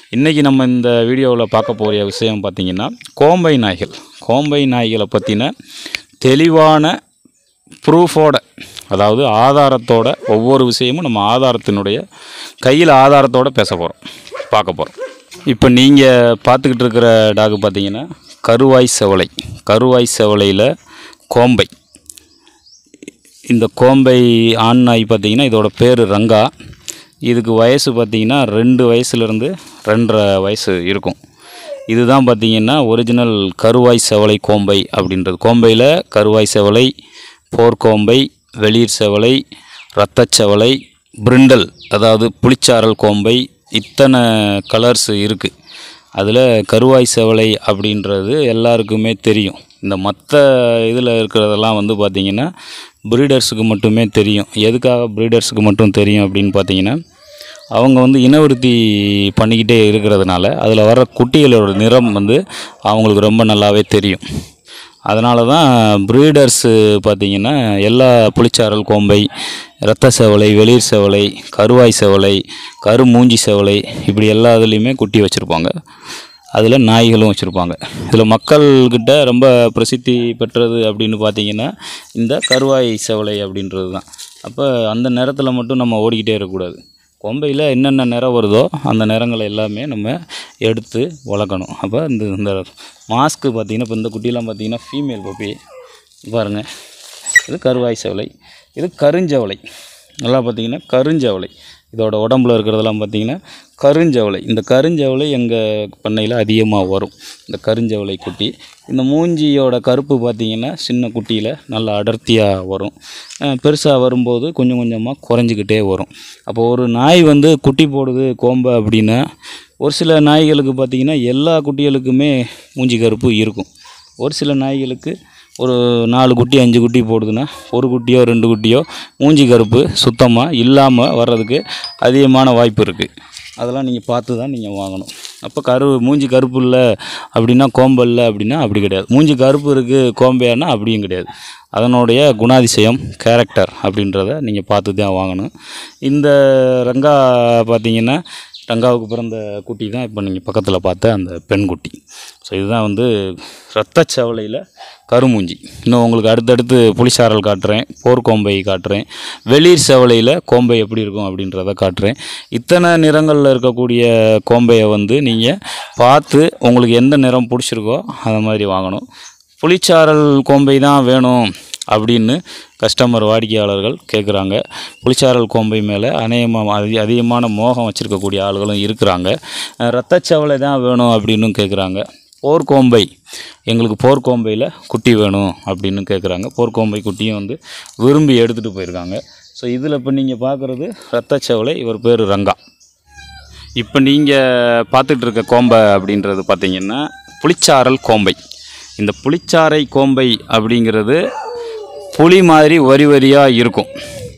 இன்றைக்கி நம்ம இந்த வீடியோவில் பார்க்க போகிற விஷயம் பார்த்திங்கன்னா கோம்பை நாய்கள் கோம்பை நாய்களை பற்றின தெளிவான ப்ரூஃபோட அதாவது ஆதாரத்தோட ஒவ்வொரு விஷயமும் நம்ம ஆதாரத்தினுடைய கையில் ஆதாரத்தோட பேச போகிறோம் பார்க்க போகிறோம் இப்போ நீங்கள் பார்த்துக்கிட்டு இருக்கிற டாக் பார்த்தீங்கன்னா கருவாய் செவலை கருவாய் செவலையில் கோம்பை இந்த கோம்பை ஆண் நாய் பார்த்தீங்கன்னா இதோட பேர் ரங்கா இதுக்கு வயசு பார்த்தீங்கன்னா ரெண்டு வயசுலேருந்து ரெண்டரை வயசு இருக்கும் இதுதான் பார்த்தீங்கன்னா ஒரிஜினல் கருவாய் செவலை கோம்பை அப்படின்றது கோம்பையில் கருவாய் செவலை போர்க்கோம்பை வெளிர் செவலை இரத்தச் செவலை பிரிண்டல் அதாவது புளிச்சாரல் கோம்பை இத்தனை கலர்ஸ் இருக்குது அதில் கருவாய் செவலை அப்படின்றது எல்லாருக்குமே தெரியும் இந்த மற்ற இதில் இருக்கிறதெல்லாம் வந்து பார்த்திங்கன்னா ப்ரீடர்ஸுக்கு மட்டுமே தெரியும் எதுக்காக ப்ரீடர்ஸுக்கு மட்டும் தெரியும் அப்படின்னு பார்த்தீங்கன்னா அவங்க வந்து இனவிருத்தி பண்ணிக்கிட்டே இருக்கிறதுனால அதில் வர குட்டிகளோட நிறம் வந்து அவங்களுக்கு ரொம்ப நல்லாவே தெரியும் அதனால தான் ப்ரீடர்ஸு பார்த்திங்கன்னா எல்லா புளிச்சாரல் கோம்பை இரத்த செவலை வெளிர் செவலை கருவாய் செவலை கரு மூஞ்சி செவலை இப்படி எல்லா இதுலேயுமே குட்டி வச்சுருப்பாங்க அதில் நாய்களும் வச்சுருப்பாங்க இதில் மக்கள்கிட்ட ரொம்ப பிரசித்தி பெற்றது அப்படின்னு பார்த்தீங்கன்னா இந்த கருவாய் செவலை அப்படின்றது தான் அப்போ அந்த நேரத்தில் மட்டும் நம்ம ஓடிக்கிட்டே இருக்கக்கூடாது கொம்பையில் என்னென்ன நிறம் வருதோ அந்த நிறங்களை எல்லாமே நம்ம எடுத்து வளர்க்கணும் அப்போ இந்த இந்த மாஸ்க்கு பார்த்திங்கன்னா இப்போ இந்த குட்டிலாம் பார்த்திங்கன்னா ஃபீமேல் பப்பி பாருங்கள் இது கருவாய் செவலை இது கருஞ்சவலை நல்லா பார்த்தீங்கன்னா கருஞ்சவலை இதோட உடம்புல இருக்கிறதெல்லாம் பார்த்தீங்கன்னா கருஞ்சவலை இந்த கருஞ்சவலை எங்கள் பண்ணையில் அதிகமாக வரும் இந்த கருஞ்சவலை குட்டி இந்த மூஞ்சியோட கருப்பு பார்த்திங்கன்னா சின்ன குட்டியில் நல்லா அடர்த்தியாக வரும் பெருசாக வரும்போது கொஞ்சம் கொஞ்சமாக குறைஞ்சிக்கிட்டே வரும் அப்போ ஒரு நாய் வந்து குட்டி போடுது கோம்பை அப்படின்னா ஒரு சில நாய்களுக்கு பார்த்திங்கன்னா எல்லா குட்டிகளுக்குமே மூஞ்சி கருப்பு இருக்கும் ஒரு சில நாய்களுக்கு ஒரு நாலு குட்டி அஞ்சு குட்டி போடுதுன்னா ஒரு குட்டியோ ரெண்டு குட்டியோ மூஞ்சி கருப்பு சுத்தமாக இல்லாமல் வர்றதுக்கு அதிகமான வாய்ப்பு இருக்குது அதெல்லாம் நீங்கள் பார்த்து தான் நீங்கள் வாங்கணும் அப்போ கரு மூஞ்சி கருப்பு இல்லை அப்படின்னா கோம்பு இல்லை அப்படின்னா அப்படி கிடையாது மூஞ்சி கருப்பு இருக்குது கோம்பையானா அப்படியும் கிடையாது அதனுடைய குணாதிசயம் கேரக்டர் அப்படின்றத நீங்கள் பார்த்து தான் வாங்கணும் இந்த ரங்கா பார்த்தீங்கன்னா ரங்காவுக்கு பிறந்த குட்டி தான் இப்போ நீங்கள் பக்கத்தில் பார்த்த அந்த பெண் குட்டி ஸோ இதுதான் வந்து இரத்தச் சவலையில் கருமூஞ்சி இன்னும் உங்களுக்கு அடுத்தடுத்து புளிசாரல் காட்டுறேன் போர்க்கோம்பை காட்டுறேன் வெளிர் செவலையில் கோம்பை எப்படி இருக்கும் அப்படின்றத காட்டுறேன் இத்தனை நிறங்களில் இருக்கக்கூடிய கோம்பையை வந்து நீங்கள் பார்த்து உங்களுக்கு எந்த நிறம் பிடிச்சிருக்கோ அந்த மாதிரி வாங்கணும் புளிச்சாரல் கோம்பை தான் வேணும் அப்படின்னு கஸ்டமர் வாடிக்கையாளர்கள் கேட்குறாங்க புளிச்சாரல் கோம்பை மேலே அநேகமாக அதி அதிகமான மோகம் வச்சுருக்கக்கூடிய ஆளுகளும் இருக்கிறாங்க ரத்தச்சவலை தான் வேணும் அப்படின்னு கேட்குறாங்க போர்க்கோம்பை எங்களுக்கு போர்க்கோம்பையில் குட்டி வேணும் அப்படின்னு கேட்குறாங்க போர்க்கோம்பை குட்டியும் வந்து விரும்பி எடுத்துகிட்டு போயிருக்காங்க ஸோ இதில் இப்போ நீங்கள் பார்க்குறது ரத்தச்சவலை இவர் பேர் ரங்கா இப்போ நீங்கள் பார்த்துட்டு இருக்க கோம்பை அப்படின்றது பார்த்தீங்கன்னா புளிச்சாரல் கோம்பை இந்த புளிச்சாறை கோம்பை அப்படிங்கிறது புளி மாதிரி வரி வரியாக இருக்கும்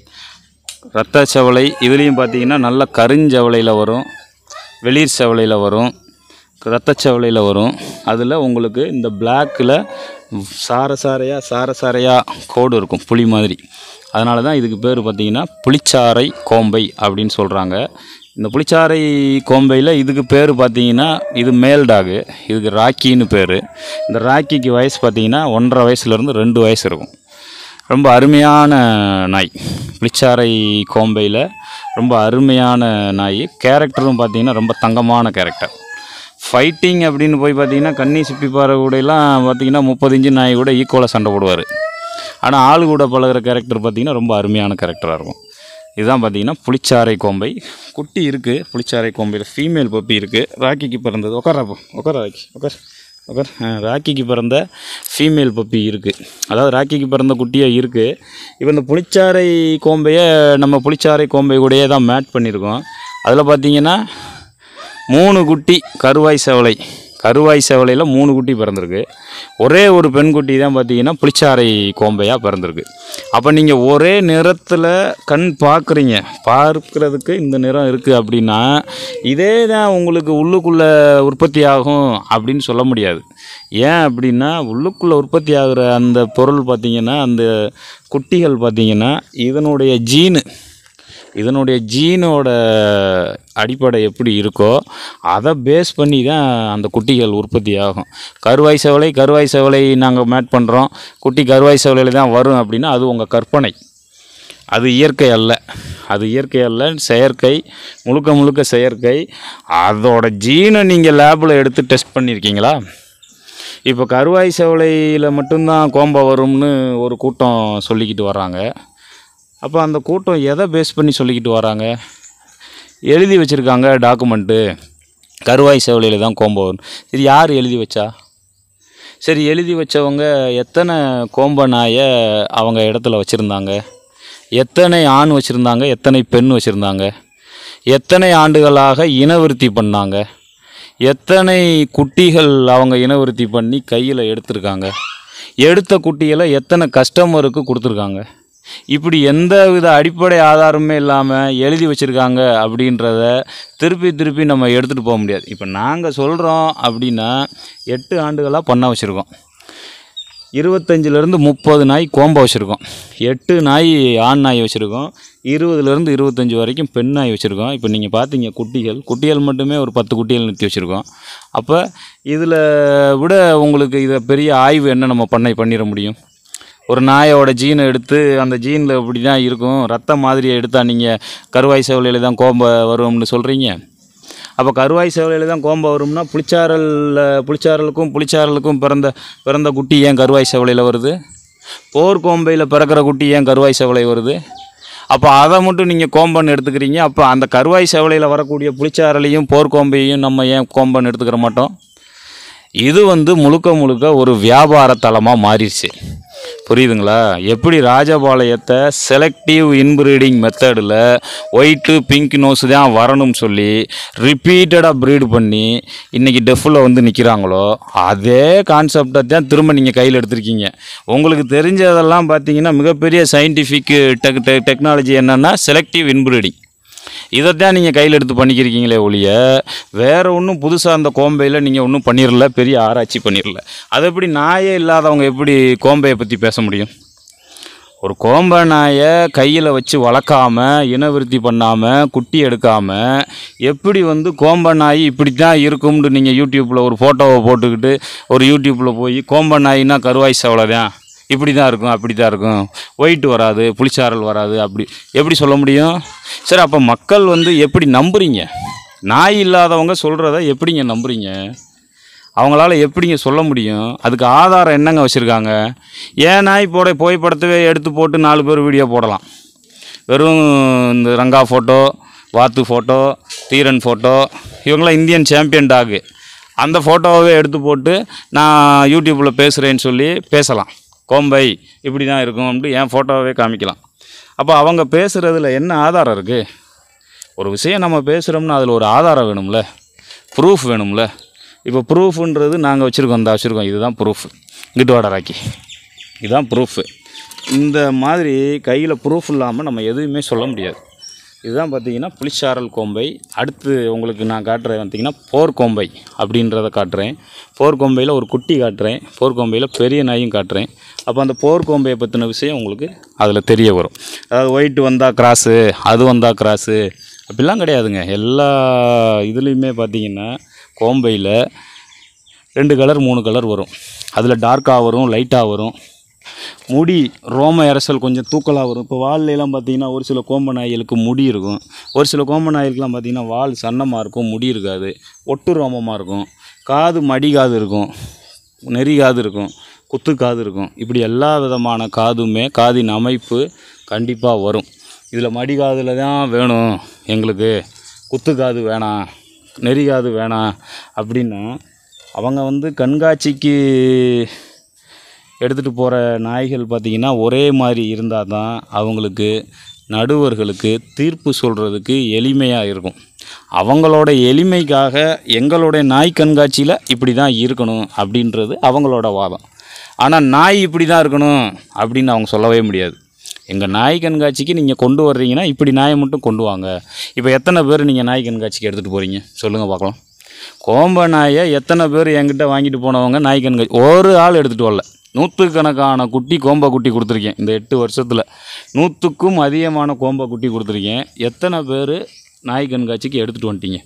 ரத்த செவலை இதுலேயும் பார்த்தீங்கன்னா நல்ல கருஞ்சவலையில் வரும் வெளிர் செவலையில் வரும் ரத்த செவலையில் வரும் அதில் உங்களுக்கு இந்த பிளாக்கில் சார சாரையாக சார சாரையாக கோடு இருக்கும் புளி மாதிரி அதனால தான் இதுக்கு பேர் பார்த்தீங்கன்னா புளிச்சாறை கோம்பை அப்படின்னு சொல்கிறாங்க இந்த புளிச்சாறை கோம்பையில் இதுக்கு பேர் பார்த்தீங்கன்னா இது மேல் டாகு இதுக்கு ராக்கின்னு பேர் இந்த ராக்கிக்கு வயசு பார்த்தீங்கன்னா ஒன்றரை வயசுலேருந்து ரெண்டு வயசு இருக்கும் ரொம்ப அருமையான நாய் புளிச்சாறை கோம்பையில் ரொம்ப அருமையான நாய் கேரக்டரும் பார்த்தீங்கன்னா ரொம்ப தங்கமான கேரக்டர் ஃபைட்டிங் அப்படின்னு போய் பார்த்தீங்கன்னா கன்னி சிப்பி பாறை கூடலாம் பார்த்தீங்கன்னா முப்பது இன்ச்சு நாய் கூட ஈக்குவலாக சண்டை போடுவார் ஆனால் ஆள் கூட பழகுற கேரக்டர் பார்த்தீங்கன்னா ரொம்ப அருமையான கேரக்டராக இருக்கும் இதுதான் பார்த்தீங்கன்னா புளிச்சாறை கோம்பை குட்டி இருக்குது புளிச்சாறை கோம்பையில் ஃபீமேல் பப்பி இருக்குது ராக்கிக்கு பிறந்தது உட்காரப்போ உட்கார ராக்கி உட்கார் உட்கார் ஆ, ராக்கிக்கு பிறந்த ஃபீமேல் பப்பி இருக்குது அதாவது ராக்கிக்கு பிறந்த குட்டியாக இருக்குது இப்போ இந்த புளிச்சாறை கோம்பையை நம்ம புளிச்சாறை கோம்பை கூடயே தான் மேட் பண்ணியிருக்கோம் அதில் பார்த்தீங்கன்னா மூணு குட்டி கருவாய் செவலை கருவாய் செவலையில் மூணு குட்டி பிறந்திருக்கு ஒரே ஒரு பெண் குட்டி தான் பார்த்தீங்கன்னா புளிச்சாறை கோம்பையாக பிறந்திருக்கு அப்போ நீங்கள் ஒரே நிறத்தில் கண் பார்க்குறீங்க பார்க்குறதுக்கு இந்த நிறம் இருக்குது அப்படின்னா இதே தான் உங்களுக்கு உள்ளுக்குள்ளே உற்பத்தி ஆகும் அப்படின்னு சொல்ல முடியாது ஏன் அப்படின்னா உள்ளுக்குள்ளே உற்பத்தி ஆகுற அந்த பொருள் பார்த்திங்கன்னா அந்த குட்டிகள் பார்த்திங்கன்னா இதனுடைய ஜீனு இதனுடைய ஜீனோட அடிப்படை எப்படி இருக்கோ அதை பேஸ் பண்ணி தான் அந்த குட்டிகள் உற்பத்தி ஆகும் கருவாய் செவலை கருவாய் செவலை நாங்கள் மேட் பண்ணுறோம் குட்டி கருவாய் செவலையில் தான் வரும் அப்படின்னா அது உங்கள் கற்பனை அது இயற்கை அல்ல அது இயற்கை அல்ல செயற்கை முழுக்க முழுக்க செயற்கை அதோட ஜீனை நீங்கள் லேபில் எடுத்து டெஸ்ட் பண்ணியிருக்கீங்களா இப்போ கருவாய் செவலையில் மட்டும்தான் கோம்பை வரும்னு ஒரு கூட்டம் சொல்லிக்கிட்டு வர்றாங்க அப்போ அந்த கூட்டம் எதை பேஸ் பண்ணி சொல்லிக்கிட்டு வராங்க எழுதி வச்சுருக்காங்க டாக்குமெண்ட்டு கருவாய் செவலையில் தான் கோம்பை வரும் சரி யார் எழுதி வச்சா சரி எழுதி வச்சவங்க எத்தனை கோம்ப நாயை அவங்க இடத்துல வச்சுருந்தாங்க எத்தனை ஆண் வச்சுருந்தாங்க எத்தனை பெண் வச்சுருந்தாங்க எத்தனை ஆண்டுகளாக இனவிருத்தி பண்ணாங்க எத்தனை குட்டிகள் அவங்க இனவிருத்தி பண்ணி கையில் எடுத்திருக்காங்க எடுத்த குட்டிகளை எத்தனை கஸ்டமருக்கு கொடுத்துருக்காங்க இப்படி எந்த வித அடிப்படை ஆதாரமே இல்லாமல் எழுதி வச்சுருக்காங்க அப்படின்றத திருப்பி திருப்பி நம்ம எடுத்துகிட்டு போக முடியாது இப்போ நாங்கள் சொல்கிறோம் அப்படின்னா எட்டு ஆண்டுகளாக பண்ண வச்சுருக்கோம் இருபத்தஞ்சிலேருந்து முப்பது நாய் கோம்பை வச்சுருக்கோம் எட்டு நாய் ஆண் நாய் வச்சுருக்கோம் இருபதுலேருந்து இருபத்தஞ்சி வரைக்கும் பெண் நாய் வச்சுருக்கோம் இப்போ நீங்கள் பார்த்தீங்க குட்டிகள் குட்டிகள் மட்டுமே ஒரு பத்து குட்டிகள் நிறுத்தி வச்சுருக்கோம் அப்போ இதில் விட உங்களுக்கு இதை பெரிய ஆய்வு என்ன நம்ம பண்ண பண்ணிட முடியும் ஒரு நாயோட ஜீனை எடுத்து அந்த ஜீனில் இப்படி தான் இருக்கும் ரத்த மாதிரியை எடுத்தால் நீங்கள் கருவாய் செவலையில் தான் கோம்பை வரும்னு சொல்கிறீங்க அப்போ கருவாய் செவலையில் தான் கோம்பை வரும்னா புளிச்சாரலில் புளிச்சாரலுக்கும் புளிச்சாரலுக்கும் பிறந்த பிறந்த குட்டி ஏன் கருவாய் செவலையில் வருது போர் கோம்பையில் பிறக்கிற குட்டி ஏன் கருவாய் செவலை வருது அப்போ அதை மட்டும் நீங்கள் கோம்பன்னு எடுத்துக்கிறீங்க அப்போ அந்த கருவாய் செவலையில் வரக்கூடிய புளிச்சாரலையும் போர் கோம்பையும் நம்ம ஏன் கோம்பன்னு எடுத்துக்கிற மாட்டோம் இது வந்து முழுக்க முழுக்க ஒரு வியாபார தலமாக மாறிடுச்சு புரியுதுங்களா எப்படி ராஜபாளையத்தை செலக்டிவ் இன்பிரீடிங் மெத்தடில் ஒயிட்டு பிங்க் நோஸ் தான் வரணும்னு சொல்லி ரிப்பீட்டடாக ப்ரீடு பண்ணி இன்றைக்கி டெஃபில் வந்து நிற்கிறாங்களோ அதே கான்செப்டை தான் திரும்ப நீங்கள் கையில் எடுத்திருக்கீங்க உங்களுக்கு தெரிஞ்சதெல்லாம் பார்த்தீங்கன்னா மிகப்பெரிய சயின்டிஃபிக் டெக் டெக்னாலஜி என்னென்னா செலக்டிவ் இன்பிரீடிங் இதைத்தான் நீங்கள் கையில் எடுத்து பண்ணிக்கிறீங்களே ஒழிய வேறு ஒன்றும் புதுசாக அந்த கோம்பையில் நீங்கள் ஒன்றும் பண்ணிடல பெரிய ஆராய்ச்சி பண்ணிடல அது எப்படி நாயே இல்லாதவங்க எப்படி கோம்பையை பற்றி பேச முடியும் ஒரு கோம்பை நாயை கையில் வச்சு வளர்க்காம இனவிருத்தி பண்ணாமல் குட்டி எடுக்காமல் எப்படி வந்து கோம்பை நாய் இப்படி தான் இருக்கும்னு நீங்கள் யூடியூப்பில் ஒரு ஃபோட்டோவை போட்டுக்கிட்டு ஒரு யூடியூப்பில் போய் கோம்பை நாயின்னா கருவாய் சவலை தான் இப்படி தான் இருக்கும் அப்படி தான் இருக்கும் ஒயிட் வராது புளிச்சாரல் வராது அப்படி எப்படி சொல்ல முடியும் சரி அப்போ மக்கள் வந்து எப்படி நம்புறீங்க நாய் இல்லாதவங்க சொல்கிறத எப்படிங்க நம்புறீங்க அவங்களால எப்படிங்க சொல்ல முடியும் அதுக்கு ஆதாரம் என்னங்க வச்சுருக்காங்க ஏன் நாய் போட புகைப்படத்தவே எடுத்து போட்டு நாலு பேர் வீடியோ போடலாம் வெறும் இந்த ரங்கா ஃபோட்டோ வாத்து ஃபோட்டோ தீரன் ஃபோட்டோ இவங்களாம் இந்தியன் சாம்பியன் டாகு அந்த ஃபோட்டோவே எடுத்து போட்டு நான் யூடியூப்பில் பேசுகிறேன்னு சொல்லி பேசலாம் கோம்பை இப்படி தான் இருக்கும் அப்படின்ட்டு என் ஃபோட்டோவே காமிக்கலாம் அப்போ அவங்க பேசுகிறதுல என்ன ஆதாரம் இருக்குது ஒரு விஷயம் நம்ம பேசுகிறோம்னா அதில் ஒரு ஆதாரம் வேணும்ல ப்ரூஃப் வேணும்ல இப்போ ப்ரூஃப்ன்றது நாங்கள் வச்சுருக்கோம் இந்த வச்சுருக்கோம் இதுதான் ப்ரூஃப் இங்கிட்டு வாடா ராக்கி இதுதான் ப்ரூஃபு இந்த மாதிரி கையில் ப்ரூஃப் இல்லாமல் நம்ம எதுவுமே சொல்ல முடியாது இதுதான் பார்த்தீங்கன்னா புளிச்சாரல் கோம்பை அடுத்து உங்களுக்கு நான் காட்டுறேன் பார்த்தீங்கன்னா போர் கோம்பை அப்படின்றத காட்டுறேன் போர் கோம்பையில் ஒரு குட்டி காட்டுறேன் போர் கோம்பையில் பெரிய நாயும் காட்டுறேன் அப்போ அந்த போர் கோம்பையை பற்றின விஷயம் உங்களுக்கு அதில் தெரிய வரும் அதாவது ஒயிட் வந்தால் கிராஸு அது வந்தால் கிராஸு அப்படிலாம் கிடையாதுங்க எல்லா இதுலேயுமே பார்த்தீங்கன்னா கோம்பையில் ரெண்டு கலர் மூணு கலர் வரும் அதில் டார்க்காக வரும் லைட்டாக வரும் முடி ரோம இறசல் கொஞ்சம் தூக்கலாக வரும் இப்போ வால்லாம் பார்த்தீங்கன்னா ஒரு சில கோம்ப நாய்களுக்கு முடி இருக்கும் ஒரு சில கோம்ப நாய்களுக்குலாம் பார்த்தீங்கன்னா வால் சன்னமாக இருக்கும் முடி இருக்காது ஒட்டு ரோமமாக இருக்கும் காது மடி காது இருக்கும் நெறி காது இருக்கும் குத்து காது இருக்கும் இப்படி எல்லா விதமான காதுமே காதின் அமைப்பு கண்டிப்பாக வரும் இதில் மடி காதில் தான் வேணும் எங்களுக்கு குத்து காது வேணாம் நெறி காது வேணாம் அப்படின்னா அவங்க வந்து கண்காட்சிக்கு எடுத்துகிட்டு போகிற நாய்கள் பார்த்திங்கன்னா ஒரே மாதிரி இருந்தால் தான் அவங்களுக்கு நடுவர்களுக்கு தீர்ப்பு சொல்கிறதுக்கு எளிமையாக இருக்கும் அவங்களோட எளிமைக்காக எங்களுடைய நாய் கண்காட்சியில் இப்படி தான் இருக்கணும் அப்படின்றது அவங்களோட வாதம் ஆனால் நாய் இப்படி தான் இருக்கணும் அப்படின்னு அவங்க சொல்லவே முடியாது எங்கள் நாய் கண்காட்சிக்கு நீங்கள் கொண்டு வர்றீங்கன்னா இப்படி நாயை மட்டும் கொண்டு வாங்க இப்போ எத்தனை பேர் நீங்கள் நாய் கண்காட்சிக்கு எடுத்துகிட்டு போகிறீங்க சொல்லுங்கள் பார்க்கலாம் கோம்ப நாயை எத்தனை பேர் என்கிட்ட வாங்கிட்டு போனவங்க நாய் கண்காட்சி ஒரு ஆள் எடுத்துகிட்டு வரல நூற்றுக்கணக்கான குட்டி கோம்ப குட்டி கொடுத்துருக்கேன் இந்த எட்டு வருஷத்தில் நூற்றுக்கும் அதிகமான கோம்ப குட்டி கொடுத்துருக்கேன் எத்தனை பேர் நாய் கண்காட்சிக்கு எடுத்துகிட்டு வந்துட்டீங்க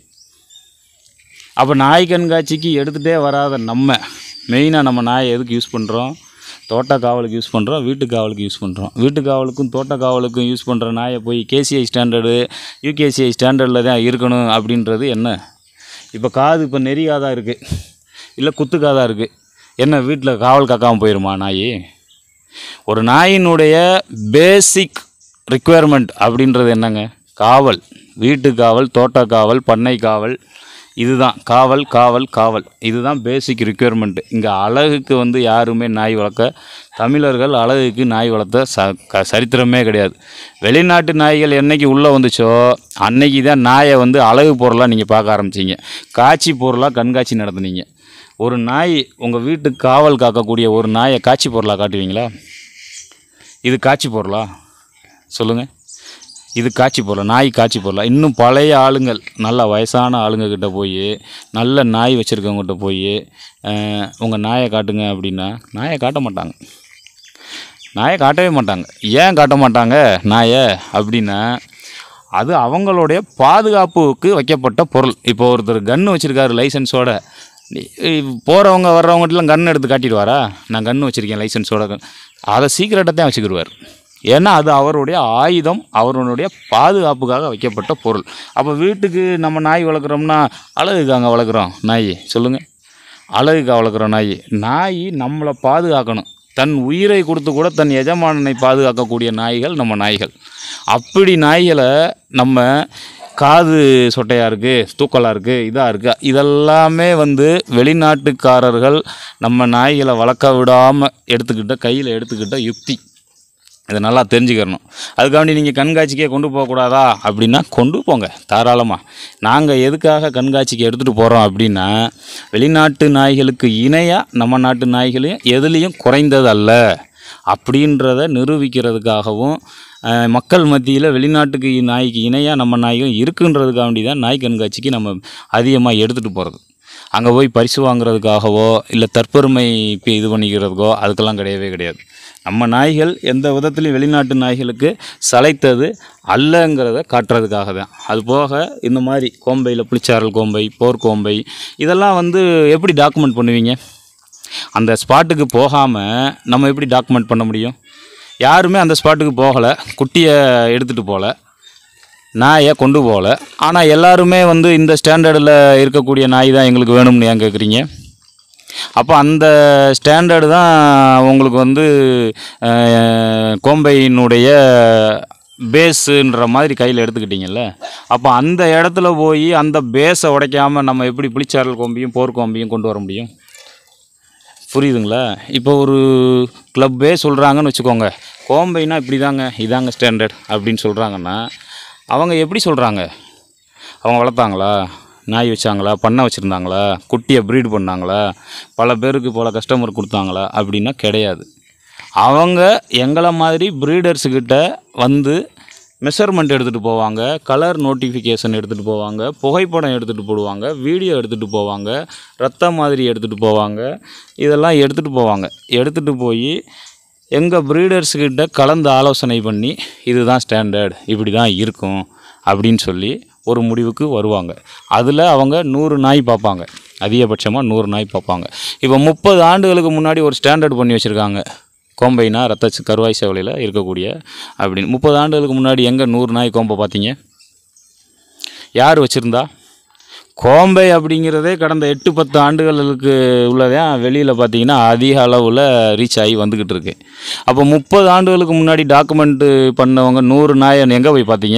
அப்போ நாய் கண்காட்சிக்கு எடுத்துகிட்டே வராத நம்ம மெயினாக நம்ம நாயை எதுக்கு யூஸ் பண்ணுறோம் தோட்ட காவலுக்கு யூஸ் பண்ணுறோம் வீட்டு காவலுக்கு யூஸ் பண்ணுறோம் வீட்டு காவலுக்கும் தோட்ட காவலுக்கும் யூஸ் பண்ணுற நாயை போய் கேசிஐ ஸ்டாண்டர்டு யூகேசிஐ ஸ்டாண்டர்டில் தான் இருக்கணும் அப்படின்றது என்ன இப்போ காது இப்போ நெறியாக இருக்குது இல்லை குத்துக்காதாக இருக்குது என்ன வீட்டில் காவல் காக்காமல் போயிருமா நாய் ஒரு நாயினுடைய பேசிக் ரிக்குவயர்மெண்ட் அப்படின்றது என்னங்க காவல் வீட்டு காவல் தோட்ட காவல் பண்ணை காவல் இதுதான் காவல் காவல் காவல் இதுதான் பேசிக் ரிக்குவயர்மெண்ட் இங்கே அழகுக்கு வந்து யாருமே நாய் வளர்க்க தமிழர்கள் அழகுக்கு நாய் வளர்த்த ச க சரித்திரமே கிடையாது வெளிநாட்டு நாய்கள் என்னைக்கு உள்ளே வந்துச்சோ அன்னைக்கு தான் நாயை வந்து அழகு பொருளாக நீங்கள் பார்க்க ஆரம்பிச்சீங்க காட்சி பொருளாக கண்காட்சி நடத்துனீங்க ஒரு நாய் உங்கள் வீட்டுக்கு காவல் காக்கக்கூடிய ஒரு நாயை காட்சி பொருளாக காட்டுவீங்களா இது காட்சி பொருளா சொல்லுங்கள் இது காட்சி பொருளா நாய் காட்சி பொருளா இன்னும் பழைய ஆளுங்கள் நல்ல வயசான ஆளுங்க கிட்ட போய் நல்ல நாய் வச்சுருக்கவங்ககிட்ட போய் உங்கள் நாயை காட்டுங்க அப்படின்னா நாயை காட்ட மாட்டாங்க நாயை காட்டவே மாட்டாங்க ஏன் காட்ட மாட்டாங்க நாயை அப்படின்னா அது அவங்களுடைய பாதுகாப்புக்கு வைக்கப்பட்ட பொருள் இப்போ ஒருத்தர் கன்று வச்சுருக்காரு லைசன்ஸோட போகிறவங்க வர்றவங்ககிட்டலாம் கன் எடுத்து காட்டிடுவாரா நான் கன்று வச்சுருக்கேன் லைசன்ஸோட அதை சீக்கிரட்டாக தான் வச்சுக்கிடுவார் ஏன்னா அது அவருடைய ஆயுதம் அவருடைய பாதுகாப்புக்காக வைக்கப்பட்ட பொருள் அப்போ வீட்டுக்கு நம்ம நாய் வளர்க்குறோம்னா அழகுக்காங்க வளர்க்குறோம் நாய் சொல்லுங்கள் அழகுக்காக வளர்க்குறோம் நாய் நாய் நம்மளை பாதுகாக்கணும் தன் உயிரை கொடுத்து கூட தன் எஜமானனை பாதுகாக்கக்கூடிய நாய்கள் நம்ம நாய்கள் அப்படி நாய்களை நம்ம காது சொட்டையாக இருக்குது தூக்கலாக இருக்குது இதாக இருக்குது இதெல்லாமே வந்து வெளிநாட்டுக்காரர்கள் நம்ம நாய்களை வளர்க்க விடாமல் எடுத்துக்கிட்ட கையில் எடுத்துக்கிட்ட யுக்தி இதை நல்லா தெரிஞ்சுக்கிறணும் அதுக்காண்டி நீங்கள் கண்காட்சிக்கே கொண்டு போகக்கூடாதா அப்படின்னா கொண்டு போங்க தாராளமாக நாங்கள் எதுக்காக கண்காட்சிக்கு எடுத்துகிட்டு போகிறோம் அப்படின்னா வெளிநாட்டு நாய்களுக்கு இணையாக நம்ம நாட்டு நாய்களையும் எதுலேயும் குறைந்தது அல்ல அப்படின்றத நிரூபிக்கிறதுக்காகவும் அஹ், மக்கள் மத்தியில் வெளிநாட்டுக்கு நாய்க்கு இணையாக நம்ம நாய்கள் இருக்குன்றதுக்காண்டி தான் நாய் கண்காட்சிக்கு நம்ம அதிகமாக எடுத்துகிட்டு போகிறது அங்கே போய் பரிசு வாங்குறதுக்காகவோ இல்லை தற்பெருமை இப்போ இது பண்ணிக்கிறதுக்கோ அதுக்கெல்லாம் கிடையவே கிடையாது நம்ம நாய்கள் எந்த விதத்துலையும் வெளிநாட்டு நாய்களுக்கு சளைத்தது அல்லங்கிறத காட்டுறதுக்காக தான் அது போக இந்த மாதிரி கோம்பையில் புளிச்சாரல் கோம்பை போர்க்கோம்பை இதெல்லாம் வந்து எப்படி டாக்குமெண்ட் பண்ணுவீங்க அந்த ஸ்பாட்டுக்கு போகாமல் நம்ம எப்படி டாக்குமெண்ட் பண்ண முடியும் யாருமே அந்த ஸ்பாட்டுக்கு போகலை குட்டியை எடுத்துகிட்டு போகல நாயை கொண்டு போகல ஆனால் எல்லாருமே வந்து இந்த ஸ்டாண்டர்டில் இருக்கக்கூடிய நாய் தான் எங்களுக்கு வேணும்னு ஏன் கேட்குறீங்க அப்போ அந்த ஸ்டாண்டர்டு தான் உங்களுக்கு வந்து அஹ், கோம்பையினுடைய பேஸுன்ற மாதிரி கையில் எடுத்துக்கிட்டீங்கல்ல அப்போ அந்த இடத்துல போய் அந்த பேஸை உடைக்காமல் நம்ம எப்படி புளிச்சாரல் கோம்பியும் போர் கோம்பியும் கொண்டு வர முடியும் புரியுதுங்களா இப்போ ஒரு கிளப்பே சொல்கிறாங்கன்னு வச்சுக்கோங்க கோம்பைனா இப்படி தாங்க இதாங்க ஸ்டாண்டர்ட் அப்படின்னு சொல்கிறாங்கன்னா அவங்க எப்படி சொல்கிறாங்க அவங்க வளர்த்தாங்களா நாய் வச்சாங்களா பண்ணை வச்சுருந்தாங்களா குட்டியை ப்ரீட் பண்ணாங்களா பல பேருக்கு பல கஸ்டமர் கொடுத்தாங்களா அப்படின்னா கிடையாது அவங்க எங்களை மாதிரி ப்ரீடர்ஸுக்கிட்ட வந்து மெஷர்மெண்ட் எடுத்துகிட்டு போவாங்க கலர் நோட்டிஃபிகேஷன் எடுத்துகிட்டு போவாங்க புகைப்படம் எடுத்துகிட்டு போடுவாங்க வீடியோ எடுத்துகிட்டு போவாங்க ரத்த மாதிரி எடுத்துகிட்டு போவாங்க இதெல்லாம் எடுத்துகிட்டு போவாங்க எடுத்துகிட்டு போய் எங்கள் ப்ரீடர்ஸுக்கிட்ட கலந்து ஆலோசனை பண்ணி இதுதான் ஸ்டாண்டர்ட் இப்படி தான் இருக்கும் அப்படின்னு சொல்லி ஒரு முடிவுக்கு வருவாங்க அதில் அவங்க நூறு நாய் பார்ப்பாங்க அதிகபட்சமாக நூறு நாய் பார்ப்பாங்க இப்போ முப்பது ஆண்டுகளுக்கு முன்னாடி ஒரு ஸ்டாண்டர்ட் பண்ணி வச்சுருக்காங்க கோம்பைனா ரத்த சி- கருவாய் சேவலையில் இருக்கக்கூடிய அப்படின்னு முப்பது ஆண்டுகளுக்கு முன்னாடி எங்கே நூறு நாய் கோம்பை பார்த்தீங்க யார் வச்சுருந்தா கோம்பை அப்படிங்கிறதே கடந்த எட்டு பத்து ஆண்டுகளுக்கு உள்ளதான் வெளியில் பார்த்தீங்கன்னா அதிக அளவில் ரீச் ஆகி வந்துக்கிட்டு இருக்கு அப்போ முப்பது ஆண்டுகளுக்கு முன்னாடி டாக்குமெண்ட்டு பண்ணவங்க நூறு நாயை எங்கே போய் பார்த்தீங்க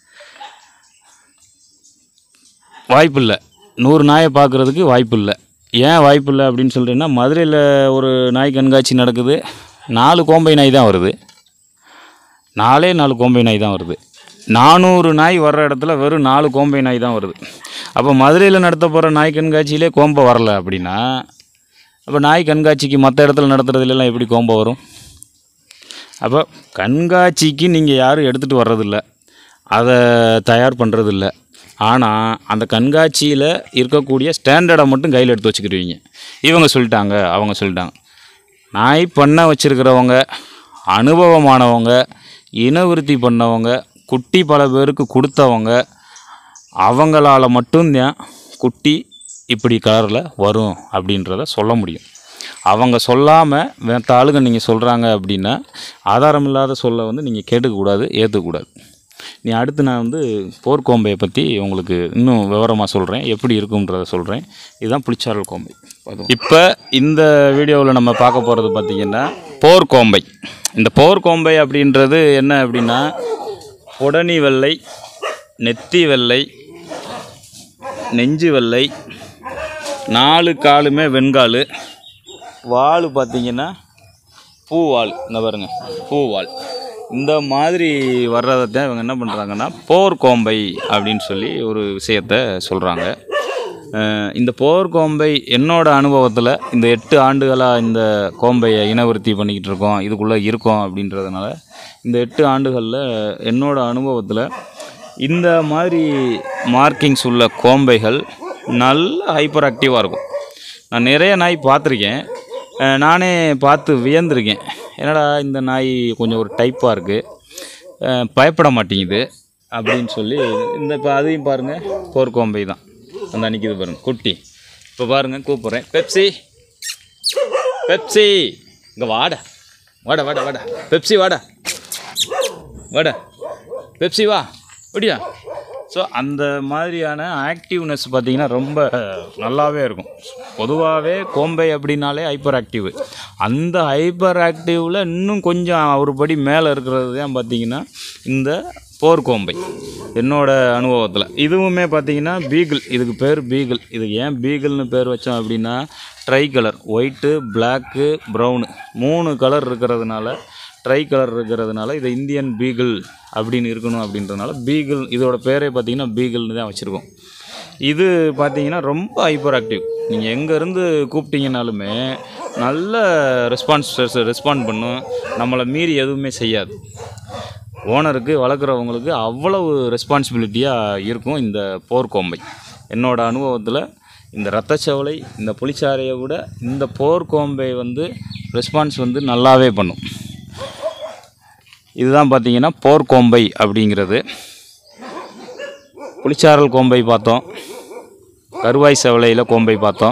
வாய்ப்பு இல்லை நூறு நாயை பார்க்குறதுக்கு வாய்ப்பு இல்லை ஏன் வாய்ப்பு இல்லை அப்படின்னு சொல்கிறீங்கன்னா மதுரையில் ஒரு நாய் கண்காட்சி நடக்குது நாலு கோம்பை நாய் தான் வருது நாலே நாலு கோம்பை நாய் தான் வருது நானூறு நாய் வர்ற இடத்துல வெறும் நாலு கோம்பை நாய் தான் வருது அப்போ மதுரையில் நடத்த போகிற நாய் கண்காட்சியிலே கோம்பை வரல அப்படின்னா அப்போ நாய் கண்காட்சிக்கு மற்ற இடத்துல நடத்துறதுலாம் எப்படி கோம்பை வரும் அப்போ கண்காட்சிக்கு நீங்கள் யாரும் எடுத்துகிட்டு வர்றதில்ல அதை தயார் பண்ணுறதில்ல ஆனால் அந்த கண்காட்சியில் இருக்கக்கூடிய ஸ்டாண்டர்டை மட்டும் கையில் எடுத்து வச்சுக்கிடுவீங்க இவங்க சொல்லிட்டாங்க அவங்க சொல்லிட்டாங்க நாய் பண்ண வச்சுருக்கிறவங்க அனுபவமானவங்க இனவிருத்தி பண்ணவங்க குட்டி பல பேருக்கு கொடுத்தவங்க அவங்களால மட்டும்தான் குட்டி இப்படி கலரில் வரும் அப்படின்றத சொல்ல முடியும் அவங்க சொல்லாமல் மற்ற ஆளுங்க நீங்கள் சொல்கிறாங்க அப்படின்னா ஆதாரம் இல்லாத சொல்ல வந்து நீங்கள் கேட்டுக்கக்கூடாது ஏற்றுக்கக்கூடாது நீ அடுத்து நான் வந்து போர்க்கோம்பையை பற்றி உங்களுக்கு இன்னும் விவரமாக சொல்கிறேன் எப்படி இருக்கும்ன்றத சொல்கிறேன் இதுதான் புளிச்சாரல் கோம்பை இப்போ இந்த வீடியோவில் நம்ம பார்க்க போகிறது பார்த்திங்கன்னா போர்க்கோம்பை இந்த போர்க்கோம்பை அப்படின்றது என்ன அப்படின்னா உடனி வெள்ளை நெத்தி வெள்ளை நெஞ்சு வெள்ளை நாலு காலுமே வெண்கால் வால் பார்த்தீங்கன்னா பூவால் இந்த பாருங்க பூவால் இந்த மாதிரி வர்றதை தான் இவங்க என்ன பண்ணுறாங்கன்னா போர் கோம்பை அப்படின்னு சொல்லி ஒரு விஷயத்த சொல்கிறாங்க இந்த போர் கோம்பை என்னோட அனுபவத்தில் இந்த எட்டு ஆண்டுகளாக இந்த கோம்பையை இனவிருத்தி பண்ணிக்கிட்டு இருக்கோம் இதுக்குள்ளே இருக்கோம் அப்படின்றதுனால இந்த எட்டு ஆண்டுகளில் என்னோட அனுபவத்தில் இந்த மாதிரி மார்க்கிங்ஸ் உள்ள கோம்பைகள் நல்ல ஹைப்பர் ஆக்டிவாக இருக்கும் நான் நிறைய நாய் பார்த்துருக்கேன் அஹ் நானே பார்த்து வியந்திருக்கேன் என்னடா இந்த நாய் கொஞ்சம் ஒரு டைப்பாக இருக்குது பயப்பட மாட்டேங்குது அப்படின்னு சொல்லி இந்த இப்போ அதையும் பாருங்கள் போர்க்கோம்பை தான் அந்த நிற்கிது பாருங்கள் குட்டி இப்போ பாருங்கள் கூப்பிட்றேன் பெப்சி பெப்சி இங்கே வாடா வாடா வாடா வாடா பெப்சி வாடா வாடா பெப்சி வா அப்படியா ஸோ அந்த மாதிரியான ஆக்டிவ்னஸ் பார்த்தீங்கன்னா ரொம்ப நல்லாவே இருக்கும் பொதுவாகவே கோம்பை அப்படின்னாலே ஹைப்பர் ஆக்டிவ் அந்த ஹைப்பர் ஆக்டிவில் இன்னும் கொஞ்சம் ஒரு படி மேலே இருக்கிறது தான் பார்த்தீங்கன்னா இந்த போர்க்கோம்பை என்னோட அனுபவத்தில் இதுவுமே பார்த்தீங்கன்னா பீகிள் இதுக்கு பேர் பீகிள் இது ஏன் பீகிள்னு பேர் வச்சோம் அப்படின்னா tri colour white black brown மூணு கலர் இருக்கிறதுனால ட்ரை கலர் இருக்கிறதுனால இது இந்தியன் பீகிள் அப்படின்னு இருக்கணும் அப்படின்றதுனால பீகிள் இதோட பேரே பார்த்தீங்கன்னா பீகிள்னு தான் வச்சுருக்கோம் இது பார்த்தீங்கன்னா ரொம்ப ஹைப்பர் ஆக்டிவ் நீங்கள் எங்கேருந்து கூப்பிட்டீங்கனாலுமே நல்ல ரெஸ்பான்ஸ் ரெஸ்பாண்ட் பண்ணும் நம்மளை மீறி எதுவுமே செய்யாது ஓனருக்கு வளர்க்குறவங்களுக்கு அவ்வளவு ரெஸ்பான்சிபிலிட்டியாக இருக்கும் இந்த போர்க்கோம்பை என்னோட அனுபவத்தில் இந்த ரத்தச்சவலை இந்த புளிச்சாரையை விட இந்த போர்க்கோம்பை வந்து ரெஸ்பான்ஸ் வந்து நல்லாவே பண்ணும் இதுதான் பார்த்தீங்கன்னா போர்க்கோம்பை அப்படிங்கிறது புளிச்சாரல் கோம்பை பார்த்தோம் கருவாய் செவலையில் கோம்பை பார்த்தோம்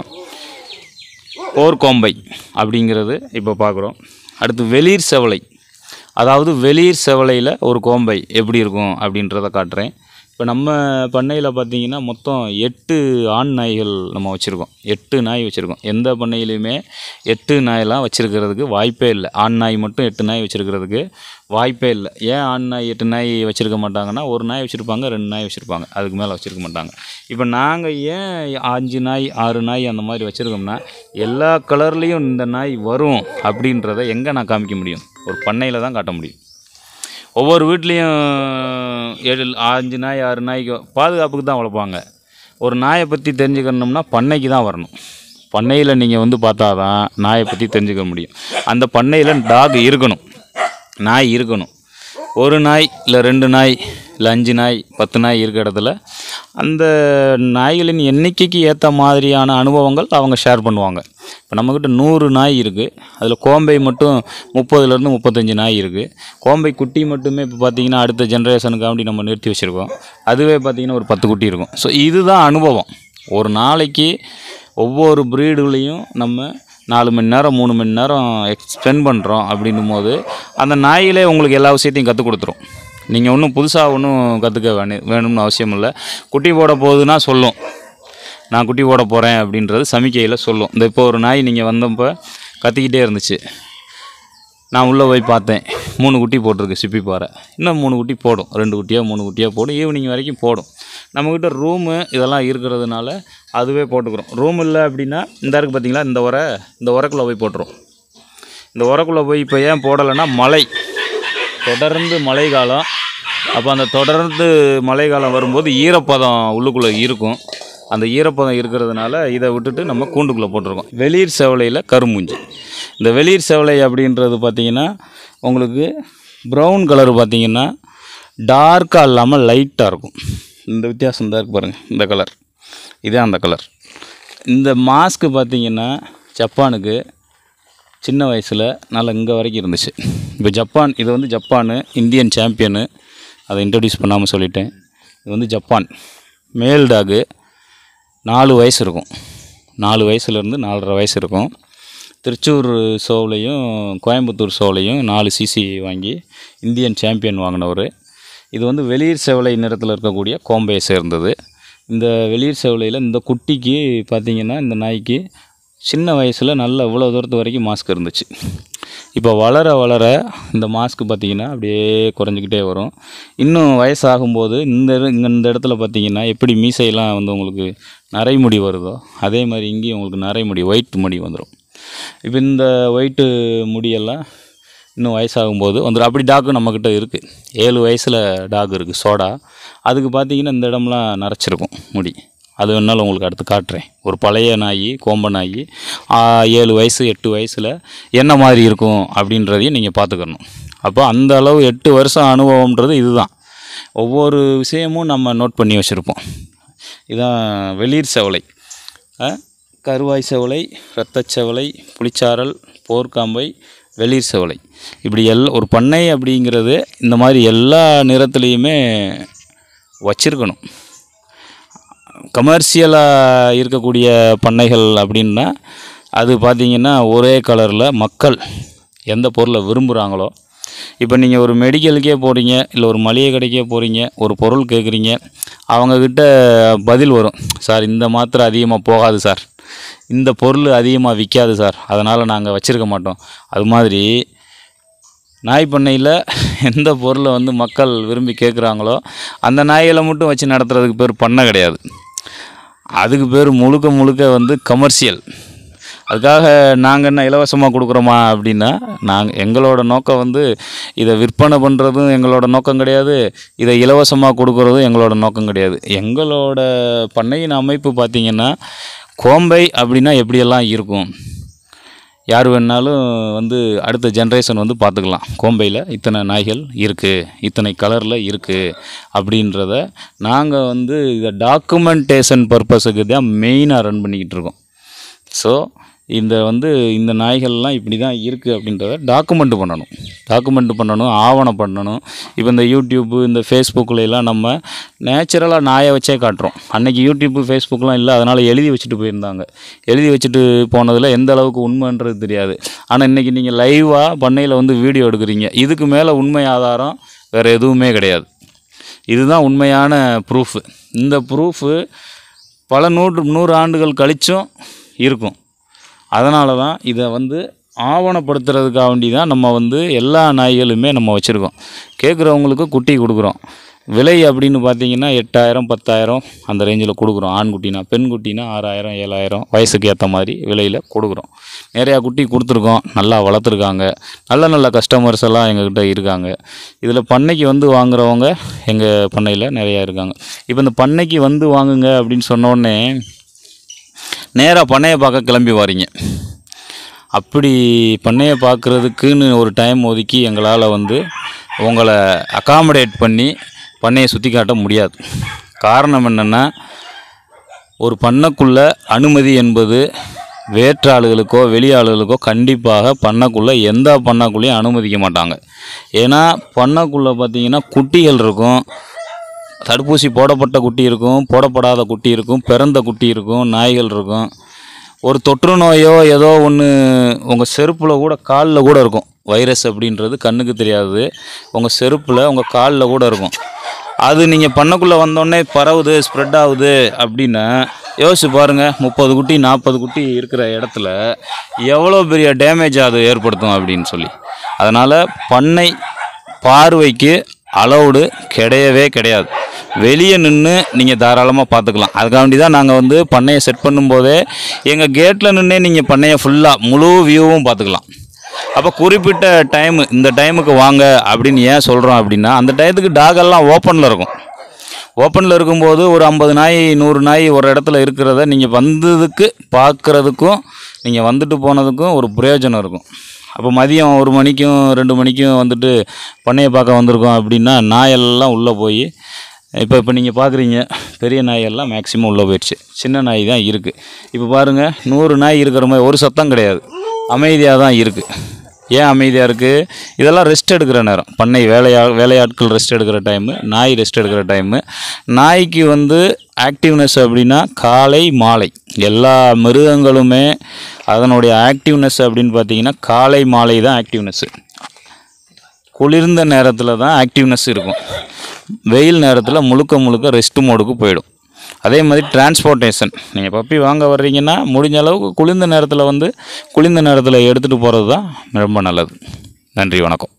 போர்க்கோம்பை அப்படிங்கிறது இப்போ பார்க்குறோம் அடுத்து வெளிர் செவலை அதாவது வெளிர் செவலையில் ஒரு கோம்பை எப்படி இருக்கும் அப்படின்றத காட்டுறேன் இப்போ நம்ம பண்ணையில் பார்த்தீங்கன்னா மொத்தம் எட்டு ஆண் நாய்கள் நம்ம வச்சுருக்கோம் எட்டு நாய் வச்சுருக்கோம் எந்த பண்ணையிலையுமே எட்டு நாயெல்லாம் வச்சுருக்கிறதுக்கு வாய்ப்பே இல்லை ஆண் நாய் மட்டும் எட்டு நாய் வச்சுருக்கிறதுக்கு வாய்ப்பே இல்லை ஏன் ஆண் நாய் எட்டு நாய் வச்சுருக்க மாட்டாங்கன்னா ஒரு நாய் வச்சுருப்பாங்க ரெண்டு நாய் வச்சுருப்பாங்க அதுக்கு மேலே வச்சுருக்க மாட்டாங்க இப்போ நாங்கள் ஏன் அஞ்சு நாய் ஆறு நாய் அந்த மாதிரி வச்சுருக்கோம்னா எல்லா கலர்லேயும் இந்த நாய் வரும் அப்படின்றத எங்கே நான் காமிக்க முடியும் ஒரு பண்ணையில் தான் காட்ட முடியும் ஒவ்வொரு வீட்லேயும் ஏழு அஞ்சு நாய் ஆறு நாய்க்கு பாதுகாப்புக்கு தான் வளர்ப்பாங்க ஒரு நாயை பற்றி தெரிஞ்சுக்கணும்னா பண்ணைக்கு தான் வரணும் பண்ணையில் நீங்கள் வந்து பார்த்தா தான் நாயை பற்றி தெரிஞ்சுக்க முடியும் அந்த பண்ணையில் டாக் இருக்கணும் நாய் இருக்கணும் ஒரு நாய் இல்லை ரெண்டு நாய் இல்லை அஞ்சு நாய் பத்து நாய் இருக்கிற இடத்துல அந்த நாய்களின் எண்ணிக்கைக்கு ஏற்ற மாதிரியான அனுபவங்கள் அவங்க ஷேர் பண்ணுவாங்க இப்போ நம்மக்கிட்ட நூறு நாய் இருக்குது அதில் கோம்பை மட்டும் முப்பதுலேருந்து முப்பத்தஞ்சு நாய் இருக்குது கோம்பை குட்டி மட்டுமே இப்போ பார்த்தீங்கன்னா அடுத்த ஜென்ரேஷனுக்காண்டி நம்ம நிறுத்தி வச்சுருக்கோம் அதுவே பார்த்தீங்கன்னா ஒரு பத்து குட்டி இருக்கும் ஸோ இதுதான் அனுபவம் ஒரு நாளைக்கு ஒவ்வொரு ப்ரீடுலையும் நம்ம நாலு மணி நேரம் மூணு மணி நேரம் ஸ்பெண்ட் பண்ணுறோம் அப்படின்னும் போது அந்த நாயிலே உங்களுக்கு எல்லா விஷயத்தையும் கற்றுக் கொடுத்துரும் நீங்கள் ஒன்றும் புதுசாக ஒன்றும் கற்றுக்க வேணும் வேணும்னு அவசியம் இல்லை குட்டி போட போகுதுன்னா சொல்லும் நான் குட்டி போட போகிறேன் அப்படின்றது சமிக்கையில் சொல்லும் இந்த இப்போ ஒரு நாய் நீங்கள் வந்தப்போ கத்திக்கிட்டே இருந்துச்சு நான் உள்ளே போய் பார்த்தேன் மூணு குட்டி போட்டிருக்கு சிப்பி பாறை இன்னும் மூணு குட்டி போடும் ரெண்டு குட்டியாக மூணு குட்டியாக போடும் ஈவினிங் வரைக்கும் போடும் நம்மக்கிட்ட ரூமு இதெல்லாம் இருக்கிறதுனால அதுவே போட்டுக்கிறோம் ரூம் இல்லை அப்படின்னா இந்த இருக்கு பார்த்தீங்களா இந்த உரை இந்த உரக்குள்ளே போய் போட்டுரும் இந்த உரக்குள்ளே போய் இப்போ ஏன் போடலைன்னா மழை தொடர்ந்து மழை காலம் அப்போ அந்த தொடர்ந்து மழை காலம் வரும்போது ஈரப்பதம் உள்ளுக்குள்ளே இருக்கும் அந்த ஈரப்பதம் இருக்கிறதுனால இதை விட்டுட்டு நம்ம கூண்டுக்குள்ளே போட்டிருக்கோம் வெளிர் செவலையில் கருமூஞ்சி இந்த வெளிர் செவலை அப்படின்றது பார்த்திங்கன்னா உங்களுக்கு ப்ரௌன் கலர் பார்த்திங்கன்னா டார்க்காக இல்லாமல் லைட்டாக இருக்கும் இந்த வித்தியாசம் தான் இருக்கு பாருங்கள் இந்த கலர் இதே அந்த கலர் இந்த மாஸ்க்கு பார்த்திங்கன்னா ஜப்பானுக்கு சின்ன வயசில் நல்லா இங்கே வரைக்கும் இருந்துச்சு இப்போ ஜப்பான் இது வந்து ஜப்பானு இந்தியன் சாம்பியனு அதை இன்ட்ரடியூஸ் பண்ணாமல் சொல்லிட்டேன் இது வந்து ஜப்பான் மேல் டாகு நாலு வயசு இருக்கும் நாலு வயசுலேருந்து நாலரை வயசு இருக்கும் திருச்சூர் ஷோவிலையும் கோயம்புத்தூர் ஷோவிலையும் நாலு சிசி வாங்கி இந்தியன் சாம்பியன் வாங்கினவர் இது வந்து வெளிர் செவலை நிறத்தில் இருக்கக்கூடிய கோம்பையை சேர்ந்தது இந்த வெளிர் செவலையில் இந்த குட்டிக்கு பார்த்தீங்கன்னா இந்த நாய்க்கு சின்ன வயசில் நல்ல இவ்வளோ தூரத்து வரைக்கும் மாஸ்க் இருந்துச்சு இப்போ வளர வளர இந்த மாஸ்க் பார்த்தீங்கன்னா அப்படியே குறைஞ்சிக்கிட்டே வரும் இன்னும் வயசாகும்போது இந்த இரு- இங்க இந்த இடத்துல பார்த்தீங்கன்னா எப்படி மீசையெல்லாம் வந்து உங்களுக்கு நரைமுடி வருதோ அதே மாதிரி இங்கேயும் உங்களுக்கு நரைமுடி ஒயிட் முடி வந்துடும் இப்போ இந்த ஒயிட்டு முடியெல்லாம் இன்னும் வயசாகும்போது வந்துடும் அப்படி டாக்கு நம்மக்கிட்ட இருக்குது ஏழு வயசில் டாக் இருக்குது சோடா அதுக்கு பார்த்தீங்கன்னா இந்த இடம்லாம் நரைச்சிருக்கும் முடி அது வேணாலும் உங்களுக்கு அடுத்து காட்டுறேன் ஒரு பழைய நாய் கோம்ப நாய் ஆ, ஏழு வயசு எட்டு வயசில் என்ன மாதிரி இருக்கும் அப்படின்றதையும் நீங்கள் பார்த்துக்கணும் அப்போ அந்த அளவு எட்டு வருஷம் அனுபவம்ன்றது இதுதான் ஒவ்வொரு விஷயமும் நம்ம நோட் பண்ணி வச்சுருப்போம் இதான் வெளிர் செவலை ஆ, கருவாய் செவலை இரத்தச் செவலை புளிச்சாரல் போர்க்காம்பை வெளிர் செவலை இப்படி எல் ஒரு பண்ணை அப்படிங்கிறது இந்த மாதிரி எல்லா நிறத்துலேயுமே வச்சிருக்கணும் கமர்ஷியலாக இருக்கக்கூடிய பண்ணைகள் அப்படின்னா அது பார்த்திங்கன்னா ஒரே கலரில் மக்கள் எந்த பொருளை விரும்புகிறாங்களோ இப்போ நீங்கள் ஒரு மெடிக்கலுக்கே போகிறீங்க இல்லை ஒரு மளிகை கடைக்கே போகிறீங்க ஒரு பொருள் கேட்குறீங்க அவங்கக்கிட்ட பதில் வரும் சார் இந்த மாத்திரை அதிகமாக போகாது சார் இந்த பொருள் அதிகமாக விற்காது சார் அதனால் நாங்கள் வச்சுருக்க மாட்டோம் அது மாதிரி நாய் பண்ணையில் எந்த பொருளை வந்து மக்கள் விரும்பி கேட்குறாங்களோ அந்த நாய்களை மட்டும் வச்சு நடத்துறதுக்கு பேர் பண்ணை கிடையாது அதுக்கு பேர் முழுக்க முழுக்க வந்து கமர்ஷியல் அதுக்காக நாங்கள் என்ன இலவசமாக கொடுக்குறோமா அப்படின்னா நாங்கள் எங்களோட நோக்கம் வந்து இதை விற்பனை பண்ணுறதும் எங்களோட நோக்கம் கிடையாது இதை இலவசமாக கொடுக்குறதும் எங்களோட நோக்கம் கிடையாது எங்களோட பண்ணையின் அமைப்பு பார்த்திங்கன்னா கோம்பை அப்படின்னா எப்படியெல்லாம் இருக்கும் யார் வேணாலும் வந்து அடுத்த ஜென்ரேஷன் வந்து பார்த்துக்கலாம் கோம்பையில் இத்தனை நாய்கள் இருக்குது இத்தனை கலரில் இருக்குது அப்படின்றத நாங்கள் வந்து இதை டாக்குமெண்டேஷன் பர்பஸுக்கு தான் மெயினாக ரன் பண்ணிக்கிட்டு இருக்கோம் ஸோ இந்த வந்து இந்த நாய்கள்லாம் இப்படி தான் இருக்குது அப்படின்றத டாக்குமெண்ட் பண்ணணும் டாக்குமெண்ட் பண்ணணும் ஆவணம் பண்ணணும் இப்போ இந்த யூடியூப்பு இந்த ஃபேஸ்புக்கில் எல்லாம் நம்ம நேச்சுரலாக நாயை வச்சே காட்டுறோம் அன்னைக்கு யூடியூப்பு ஃபேஸ்புக்கெலாம் இல்லை அதனால் எழுதி வச்சுட்டு போயிருந்தாங்க எழுதி வச்சுட்டு போனதில் எந்த அளவுக்கு உண்மைன்றது தெரியாது ஆனால் இன்றைக்கி நீங்கள் லைவாக பண்ணையில் வந்து வீடியோ எடுக்கிறீங்க இதுக்கு மேலே உண்மை ஆதாரம் வேறு எதுவுமே கிடையாது இதுதான் உண்மையான ப்ரூஃபு இந்த ப்ரூஃபு பல நூற்று நூறு ஆண்டுகள் கழிச்சும் இருக்கும் அதனால தான் இதை வந்து ஆவணப்படுத்துறதுக்காக வேண்டி தான் நம்ம வந்து எல்லா நாய்களுமே நம்ம வச்சுருக்கோம் கேட்குறவங்களுக்கு குட்டி கொடுக்குறோம் விலை அப்படின்னு பார்த்தீங்கன்னா எட்டாயிரம் பத்தாயிரம் அந்த ரேஞ்சில் கொடுக்குறோம் ஆண் குட்டினா பெண் குட்டினா ஆறாயிரம் ஏழாயிரம் வயசுக்கு ஏற்ற மாதிரி விலையில் கொடுக்குறோம் நிறையா குட்டி கொடுத்துருக்கோம் நல்லா வளர்த்துருக்காங்க நல்ல நல்ல கஸ்டமர்ஸ் எல்லாம் எங்ககிட்ட இருக்காங்க இதில் பண்ணைக்கு வந்து வாங்குறவங்க எங்கள் பண்ணையில் நிறையா இருக்காங்க இப்போ இந்த பண்ணைக்கு வந்து வாங்குங்க அப்படின்னு சொன்ன உடனே நேராக பண்ணையை பார்க்க கிளம்பி வாரீங்க அப்படி பண்ணையை பார்க்குறதுக்குன்னு ஒரு டைம் ஒதுக்கி எங்களால் வந்து உங்களை அகாமடேட் பண்ணி பண்ணையை சுற்றி காட்ட முடியாது காரணம் என்னென்னா ஒரு பண்ணைக்குள்ள அனுமதி என்பது வேற்று ஆளுகளுக்கோ வெளி ஆளுகளுக்கோ கண்டிப்பாக பண்ணைக்குள்ளே எந்த பண்ணைக்குள்ளேயும் அனுமதிக்க மாட்டாங்க ஏன்னா பண்ணைக்குள்ளே பார்த்தீங்கன்னா குட்டிகள் இருக்கும் தடுப்பூசி போடப்பட்ட குட்டி இருக்கும் போடப்படாத குட்டி இருக்கும் பிறந்த குட்டி இருக்கும் நாய்கள் இருக்கும் ஒரு தொற்று நோயோ ஏதோ ஒன்று உங்கள் செருப்பில் கூட காலில் கூட இருக்கும் வைரஸ் அப்படின்றது கண்ணுக்கு தெரியாது உங்கள் செருப்பில் உங்கள் காலில் கூட இருக்கும் அது நீங்கள் பண்ணக்குள்ளே வந்தோடனே பரவுது ஸ்ப்ரெட் ஆகுது அப்படின்னா யோசிச்சு பாருங்கள் முப்பது குட்டி நாற்பது குட்டி இருக்கிற இடத்துல எவ்வளோ பெரிய டேமேஜ் அது ஏற்படுத்தும் அப்படின்னு சொல்லி அதனால் பண்ணை பார்வைக்கு அலௌடு கிடையவே கிடையாது வெளியே நின்று நீங்கள் தாராளமாக பார்த்துக்கலாம் அதுக்காண்டி தான் நாங்கள் வந்து பண்ணையை செட் பண்ணும்போதே எங்கள் கேட்டில் நின்னே நீங்கள் பண்ணையை ஃபுல்லாக முழு வியூவும் பார்த்துக்கலாம் அப்போ குறிப்பிட்ட டைமு இந்த டைமுக்கு வாங்க அப்படின்னு ஏன் சொல்கிறோம் அப்படின்னா அந்த டயத்துக்கு டாகெல்லாம் ஓப்பனில் இருக்கும் ஓப்பனில் இருக்கும்போது ஒரு ஐம்பது நாய் நூறு நாய் ஒரு இடத்துல இருக்கிறத நீங்கள் வந்ததுக்கு பார்க்குறதுக்கும் நீங்கள் வந்துட்டு போனதுக்கும் ஒரு பிரயோஜனம் இருக்கும் அப்போ மதியம் ஒரு மணிக்கும் ரெண்டு மணிக்கும் வந்துட்டு பண்ணையை பார்க்க வந்திருக்கோம் அப்படின்னா நாயெல்லாம் உள்ளே போய் இப்போ இப்போ நீங்கள் பார்க்குறீங்க பெரிய நாயெல்லாம் மேக்ஸிமம் உள்ளே போயிடுச்சு சின்ன நாய் தான் இருக்குது இப்போ பாருங்கள் நூறு நாய் இருக்கிற மாதிரி ஒரு சத்தம் கிடையாது அமைதியாக தான் இருக்குது ஏன் அமைதியாக இருக்குது இதெல்லாம் ரெஸ்ட் எடுக்கிற நேரம் பண்ணை வேலையா வேலையாட்கள் ரெஸ்ட் எடுக்கிற டைமு நாய் ரெஸ்ட் எடுக்கிற டைமு நாய்க்கு வந்து ஆக்டிவ்னஸ் அப்படின்னா காலை மாலை எல்லா மிருகங்களுமே அதனுடைய ஆக்டிவ்னஸ் அப்படின்னு பார்த்தீங்கன்னா காலை மாலை தான் ஆக்டிவ்னஸ்ஸு குளிர்ந்த நேரத்தில் தான் ஆக்டிவ்னஸ் இருக்கும் வெயில் நேரத்தில் முழுக்க முழுக்க ரெஸ்ட் மோடுக்கு போயிடும் அதே மாதிரி டிரான்ஸ்போர்ட்டேஷன் நீங்கள் பப்பி வாங்க வர்றீங்கன்னா முடிஞ்ச அளவுக்கு குளிர்ந்த நேரத்தில் வந்து குளிர்ந்த நேரத்தில் எடுத்துகிட்டு போகிறது தான் ரொம்ப நல்லது நன்றி வணக்கம்